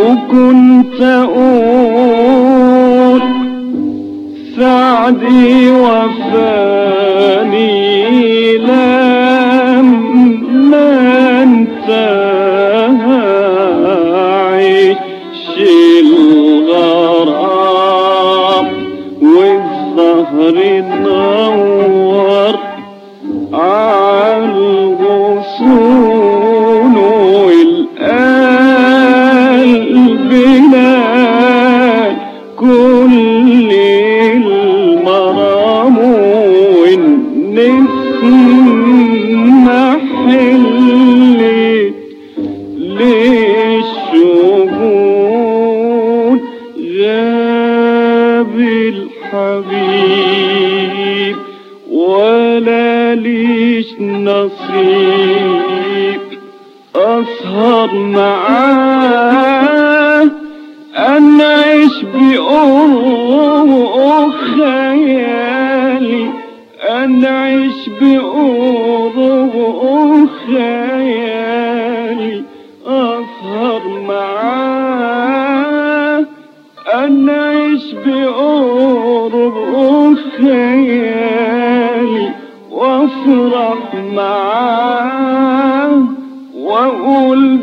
وكنت أقول سعدي وفاني لما انتهى عيش الغرام والزهر نور عالغصون والقلب نال كل المرام والنسمة حلت للشهود غاب الحبيب ولا ليش نصيب أسهر معاه أنعيش بقرب خيالي أنعيش بقرب خيالي أسهر معاه أنعيش بقرب خيالي وافرح معاه واقول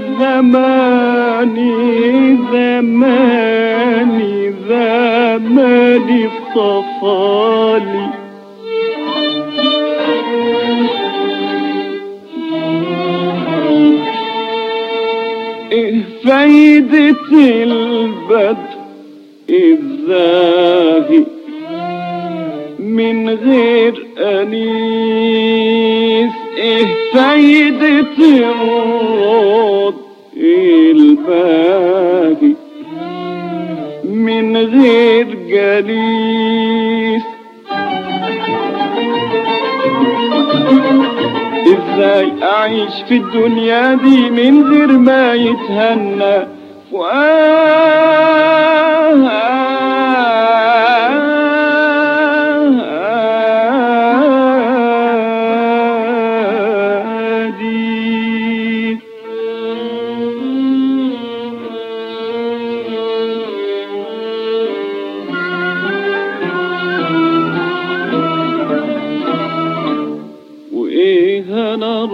زماني زماني زماني صفالي ايه فايدة البدء الزاهي من غير أنيس إيه فايدة الروض الباهي من غير جليس ازاي اعيش في الدنيا دي من غير ما يتهنى فؤادي وايه انا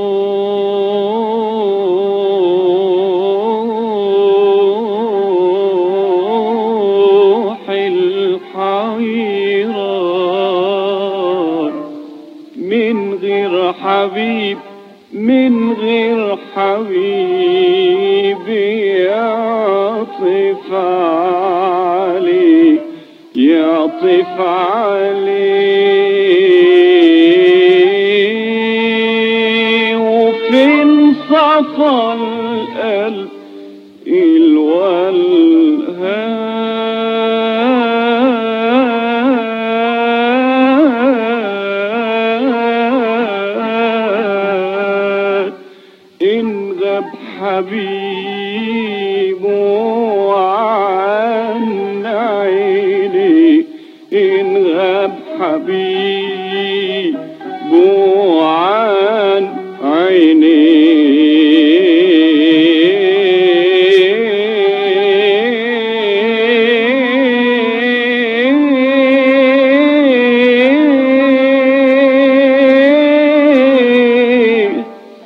الروح الحيران من غير حبيب من غير حبيب يعطف علي يعطف علي وفين صفى القلب الولهان إن غاب حبيبه عن عيني إن غاب حبيبه عن عيني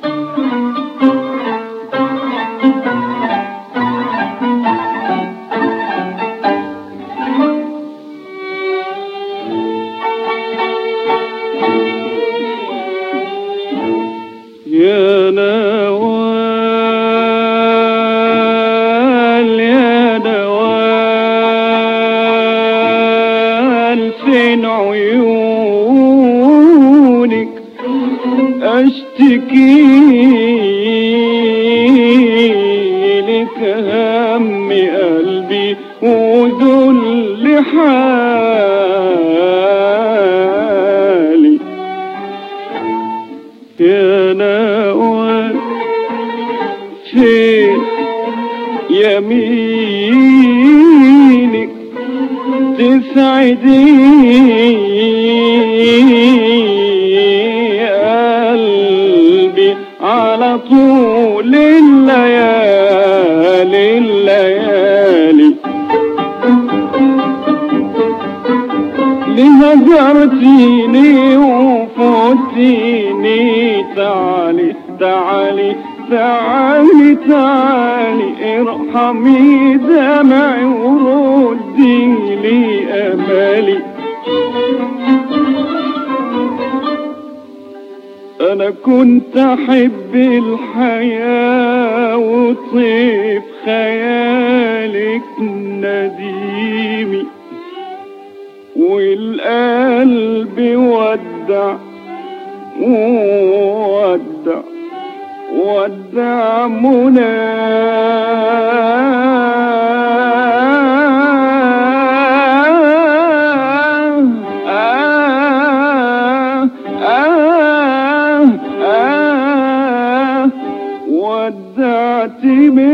يا نوال يا نوال فين عيونك اشتكي لك هم قلبي وذل حالي يا نوال فين يمينك تسعدي قلبي على على طول الليالي الليالي لهجرتيني وفوتيني تعالي تعالي تعالي تعالي ارحمي دمعي وردي لي امالي انا كنت احب الحياة وطيف خيالك نديمي والقلب ودع ودع ودع مناه آه آه آه ودعت من